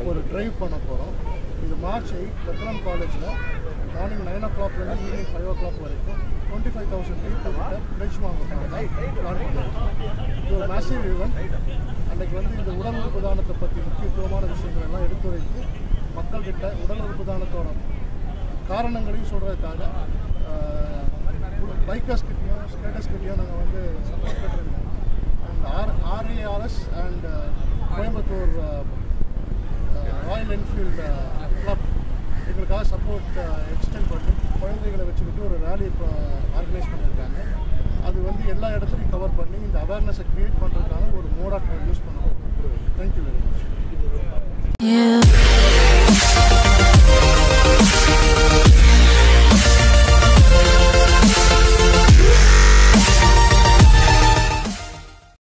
ஒரு டிரைவ் பண்ண போகிறோம் இது மார்ச் எயிட் ரத்னம் காலேஜில் மார்னிங் நைன் ஓ கிளாக்லேருந்து evening five o'clock twenty five thousand people கிட்ட ஃப்ரெஷ் வாங்க பிளான் பண்ணியிருக்கோம் இது ஒரு மேசிவ் ஈவெண்ட் அன்றைக்கு வந்து இந்த உடல் உறுப்பு தானத்தை பற்றி முக்கியத்துவமான விஷயங்கள் எல்லாம் எடுத்துரைத்து மக்கள்கிட்ட உடல் உறுப்பு தானத்தோட காரணங்களையும் சொல்கிறதுக்காக பைக்கர்ஸ் கிட்டேயும் ஸ்டேட்டஸ் கிட்டேயும் நாங்கள் வந்து சப்போர்ட் பெற்றிருக்கோம் and R RARS and Coimbatore royal Enfield club எங்களுக்காக சப்போர்ட் எக்ஸ்டெண்ட் பண்ணி குழந்தைகளை வச்சுக்கிட்டு ஒரு ரேலி இப்போ ஆர்கனைஸ் பண்ணியிருக்காங்க அது வந்து எல்லா இடத்துலையும் கவர் பண்ணி இந்த அவேர்னஸை க்ரியேட் பண்ணுறதுக்கான ஒரு மோடாக யூஸ் பண்ணுவோம் தேங்க்யூ வெரி மச் Yeah.